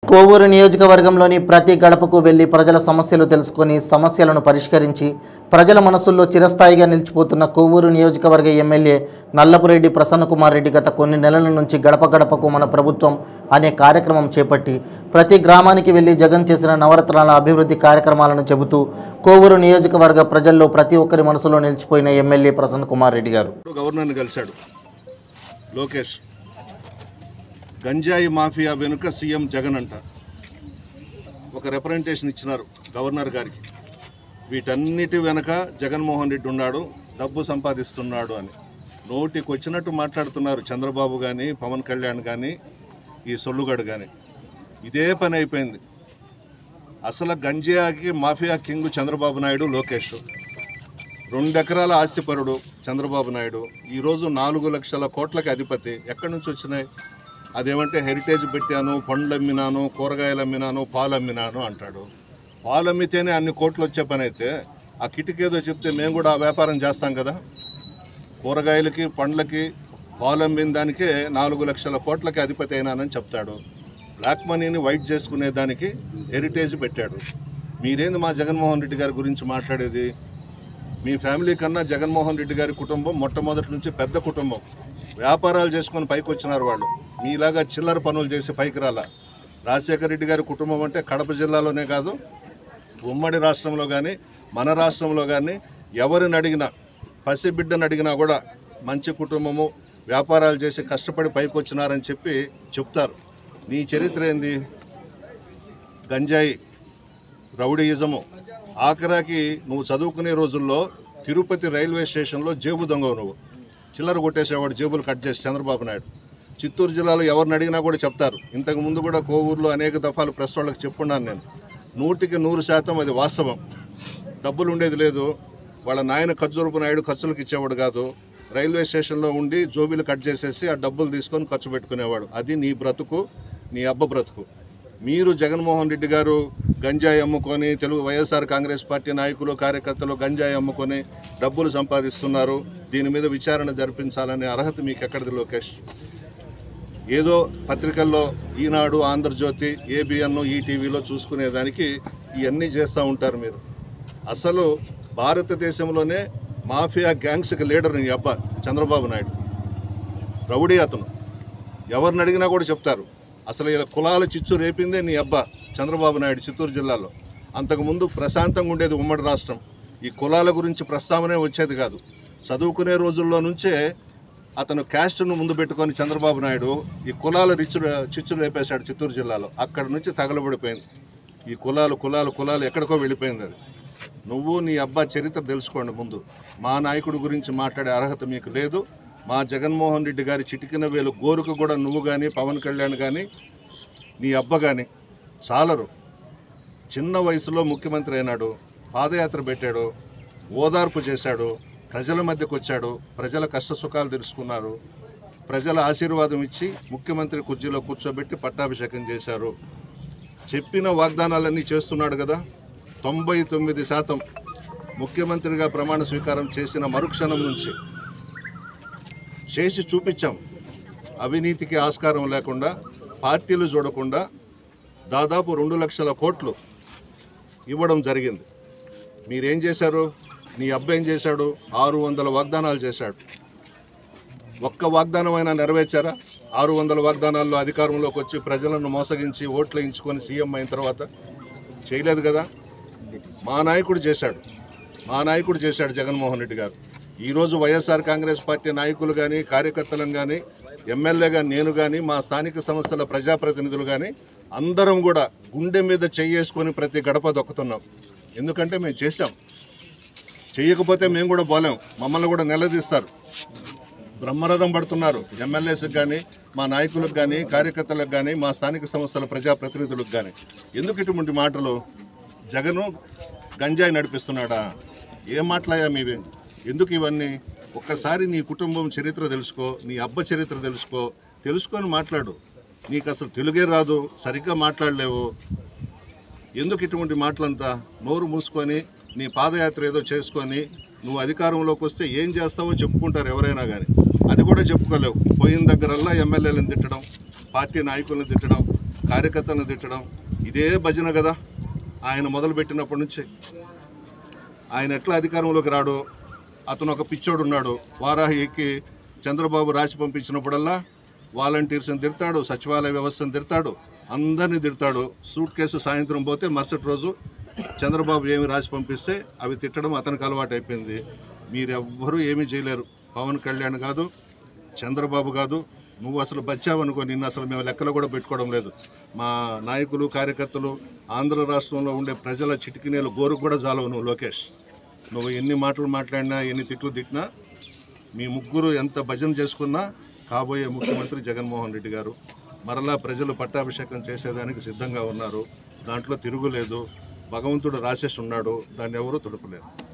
కోవూరు నియోజకవర్గంలోని ప్రతి గడపకు వెళ్లి ప్రజల సమస్యలు తెలుసుకొని సమస్యలను పరిష్కరించి ప్రజల మనసుల్లో చిరస్థాయిగా నిలిచిపోతున్న కోవూరు నియోజకవర్గ ఎమ్మెల్యే నల్లపురెడ్డి ప్రసన్నకుమార్ రెడ్డి గత కొన్ని నెలల నుంచి గడప గడపకు మన ప్రభుత్వం అనే కార్యక్రమం చేపట్టి ప్రతి గ్రామానికి వెళ్లి జగన్ చేసిన నవరత్నాల అభివృద్ధి కార్యక్రమాలను చెబుతూ కోవూరు నియోజకవర్గ ప్రజల్లో ప్రతి ఒక్కరి మనసులో నిలిచిపోయిన ఎమ్మెల్యే ప్రసన్నకుమార్ రెడ్డి గారు గవర్నర్ని కలిశాడు లోకేష్ గంజాయి మాఫియా వెనుక సీఎం జగన్ అంట ఒక రిప్రజెంటేషన్ ఇచ్చినారు గవర్నర్ గారికి వీటన్నిటి వెనుక జగన్మోహన్ రెడ్డి ఉన్నాడు డబ్బు సంపాదిస్తున్నాడు అని నోటికి వచ్చినట్టు మాట్లాడుతున్నారు చంద్రబాబు కానీ పవన్ కళ్యాణ్ కానీ ఈ సొల్లుగడు కానీ ఇదే పని అయిపోయింది అసలు గంజాయికి మాఫియా కింగ్ చంద్రబాబు నాయుడు లోకేష్ రెండెకరాల ఆస్తిపరుడు చంద్రబాబు నాయుడు ఈరోజు నాలుగు లక్షల కోట్లకి అధిపతి ఎక్కడి నుంచి వచ్చినాయి అదేమంటే హెరిటేజ్ పెట్టాను పండ్లు అమ్మినాను కూరగాయలు అమ్మినాను పాలు అమ్మినాను అంటాడు పాలు అమ్మితేనే అన్ని కోట్లు వచ్చే పని అయితే ఆ కిటికేదో చెప్తే మేము కూడా ఆ వ్యాపారం చేస్తాం కదా కూరగాయలకి పండ్లకి పాలు అమ్మిన దానికే నాలుగు లక్షల కోట్లకి అధిపతి అయినానని చెప్తాడు బ్లాక్ మనీని వైట్ చేసుకునే దానికి హెరిటేజ్ పెట్టాడు మీరేంది మా జగన్మోహన్ రెడ్డి గారి గురించి మాట్లాడేది మీ ఫ్యామిలీ కన్నా జగన్మోహన్ రెడ్డి గారి కుటుంబం మొట్టమొదటి నుంచి పెద్ద కుటుంబం వ్యాపారాలు చేసుకొని పైకి వచ్చినారు వాళ్ళు మీలాగా చిల్లర పనులు చేసి పైకి రాల రాజశేఖర రెడ్డి గారి కుటుంబం అంటే కడప జిల్లాలోనే కాదు ఉమ్మడి రాష్ట్రంలో కానీ మన రాష్ట్రంలో కానీ ఎవరిని అడిగినా పసిబిడ్డను అడిగినా కూడా మంచి కుటుంబము వ్యాపారాలు చేసి కష్టపడి పైకి వచ్చినారని చెప్పి చెప్తారు నీ చరిత్ర ఏంది గంజాయి రౌడీయిజము ఆఖరాకి నువ్వు చదువుకునే రోజుల్లో తిరుపతి రైల్వే స్టేషన్లో జేబు దొంగవు నువ్వు చిల్లర కొట్టేసేవాడు జేబులు కట్ చేసి చంద్రబాబు నాయుడు చిత్తూరు జిల్లాలో ఎవరిని అడిగినా కూడా చెప్తారు ఇంతకు ముందు కూడా కోవూరులో అనేక దఫాలు ప్రెస్ వాళ్ళకి చెప్పున్నాను నేను నూటికి నూరు శాతం అది వాస్తవం డబ్బులు ఉండేది లేదు వాళ్ళ నాయన ఖర్జూరపు నాయుడు ఖర్చులకు ఇచ్చేవాడు కాదు రైల్వే స్టేషన్లో ఉండి జోబీలు కట్ చేసేసి ఆ డబ్బులు తీసుకొని ఖర్చు పెట్టుకునేవాడు అది నీ బ్రతుకు నీ అబ్బ బ్రతుకు మీరు జగన్మోహన్ రెడ్డి గారు గంజాయి అమ్ముకొని తెలుగు వైఎస్ఆర్ కాంగ్రెస్ పార్టీ నాయకులు కార్యకర్తలు గంజాయి అమ్ముకొని డబ్బులు సంపాదిస్తున్నారు దీని మీద విచారణ జరిపించాలనే అర్హత మీకు ఎక్కడిది లోకేష్ ఏదో పత్రికల్లో ఈనాడు ఆంధ్రజ్యోతి ఏబిఎన్ ఈటీవీలో చూసుకునేదానికి ఇవన్నీ చేస్తూ ఉంటారు మీరు అసలు భారతదేశంలోనే మాఫియా గ్యాంగ్స్కి లీడర్ నీ అబ్బా చంద్రబాబు నాయుడు రౌడీ అతను ఎవరిని అడిగినా కూడా చెప్తారు అసలు ఇలా కులాల చిచ్చు రేపిందే నీ అబ్బా చంద్రబాబు నాయుడు చిత్తూరు జిల్లాలో అంతకుముందు ప్రశాంతంగా ఉండేది ఉమ్మడి రాష్ట్రం ఈ కులాల గురించి ప్రస్తావనే వచ్చేది కాదు చదువుకునే రోజుల్లో నుంచే అతను క్యాస్ట్ను ముందు పెట్టుకొని చంద్రబాబు నాయుడు ఈ కులాల రిచ్చు చిచ్చు రేపేశాడు చిత్తూరు జిల్లాలో అక్కడి నుంచి తగలబడిపోయింది ఈ కులాలు కులాలు కులాలు ఎక్కడికో వెళ్ళిపోయింది అది నువ్వు నీ అబ్బా చరిత్ర తెలుసుకోండి ముందు మా నాయకుడి గురించి మాట్లాడే అర్హత మీకు లేదు మా జగన్మోహన్ రెడ్డి గారి చిటికిన వేలు గోరుకు కూడా నువ్వు కానీ పవన్ కళ్యాణ్ కానీ నీ అబ్బ కానీ చాలరు చిన్న వయసులో ముఖ్యమంత్రి అయినాడు పాదయాత్ర పెట్టాడు ఓదార్పు చేశాడు ప్రజల మధ్యకు వచ్చాడు ప్రజల కష్ట సుఖాలు తెలుసుకున్నారు ప్రజల ఆశీర్వాదం ఇచ్చి ముఖ్యమంత్రి కుర్చీలో కూర్చోబెట్టి పట్టాభిషేకం చేశారు చెప్పిన వాగ్దానాలన్నీ చేస్తున్నాడు కదా తొంభై తొమ్మిది శాతం ముఖ్యమంత్రిగా ప్రమాణ స్వీకారం చేసిన మరుక్షణం నుంచి చేసి చూపించాం అవినీతికి ఆస్కారం లేకుండా పార్టీలు చూడకుండా దాదాపు రెండు లక్షల కోట్లు ఇవ్వడం జరిగింది మీరేం చేశారు నీ అబ్బాయి ఏం చేశాడు ఆరు వందల వాగ్దానాలు చేశాడు ఒక్క వాగ్దానం అయినా నెరవేర్చారా ఆరు వందల వాగ్దానాల్లో అధికారంలోకి వచ్చి ప్రజలను మోసగించి ఓట్లు వేయించుకొని సీఎం అయిన తర్వాత చేయలేదు కదా మా నాయకుడు చేశాడు మా నాయకుడు చేశాడు జగన్మోహన్ రెడ్డి గారు ఈరోజు వైఎస్ఆర్ కాంగ్రెస్ పార్టీ నాయకులు కానీ కార్యకర్తలను కానీ ఎమ్మెల్యేగా నేను కానీ మా స్థానిక సంస్థల ప్రజాప్రతినిధులు కానీ అందరం కూడా గుండె మీద చెయ్యేసుకొని ప్రతి గడప దొక్కుతున్నాం ఎందుకంటే మేము చేశాం చేయకపోతే మేము కూడా పోలేం మమ్మల్ని కూడా నిలదీస్తారు బ్రహ్మరథం పడుతున్నారు ఎమ్మెల్యేస్కి కానీ మా నాయకులకు కానీ కార్యకర్తలకు కానీ మా స్థానిక సంస్థల ప్రజాప్రతినిధులకు కానీ ఎందుకు ఇటువంటి మాటలు జగను గంజాయి నడిపిస్తున్నాడా ఏం మాట్లాయా మీవి ఎందుకు ఇవన్నీ ఒక్కసారి నీ కుటుంబం చరిత్ర తెలుసుకో నీ అబ్బ చరిత్ర తెలుసుకో తెలుసుకొని మాట్లాడు నీకు అసలు తెలుగే రాదు సరిగ్గా మాట్లాడలేవు ఎందుకు ఇటువంటి మాటలంతా నోరు మూసుకొని నీ పాదయాత్ర ఏదో చేసుకొని నువ్వు అధికారంలోకి వస్తే ఏం చేస్తావో చెప్పుకుంటారు ఎవరైనా కానీ అది కూడా చెప్పుకోలేవు పోయిన దగ్గరల్లా ఎమ్మెల్యేలను తిట్టడం పార్టీ నాయకులను తిట్టడం కార్యకర్తలను తిట్టడం ఇదే భజన కదా ఆయన మొదలుపెట్టినప్పటి నుంచి ఆయన ఎట్లా అధికారంలోకి రాడు అతను ఒక పిచ్చోడు ఉన్నాడు వారాహి ఎక్కి చంద్రబాబు రాసి పంపించినప్పుడల్లా వాలంటీర్స్ని తిడతాడు సచివాలయ వ్యవస్థను తిడతాడు అందరినీ తిడతాడు సూట్ కేసు సాయంత్రం పోతే మరుసటి రోజు చంద్రబాబు ఏమి రాసి పంపిస్తే అవి తిట్టడం అతనికి అలవాటు అయిపోయింది మీరెవ్వరూ ఏమీ చేయలేరు పవన్ కళ్యాణ్ కాదు చంద్రబాబు కాదు నువ్వు అసలు బచ్చావనుకో నిన్ను అసలు మేము లెక్కలో కూడా పెట్టుకోవడం లేదు మా నాయకులు కార్యకర్తలు ఆంధ్ర రాష్ట్రంలో ఉండే ప్రజల చిటికినేలు గోరు కూడా చాలవు నువ్వు లోకేష్ నువ్వు ఎన్ని మాటలు మాట్లాడినా ఎన్ని తిట్లు తిట్టినా మీ ముగ్గురు ఎంత భజన చేసుకున్నా కాబోయే ముఖ్యమంత్రి జగన్మోహన్ రెడ్డి గారు మరలా ప్రజలు పట్టాభిషేకం చేసేదానికి సిద్ధంగా ఉన్నారు దాంట్లో తిరుగులేదు భగవంతుడు రాసేసి ఉన్నాడు దాన్ని ఎవరూ తుడపలేరు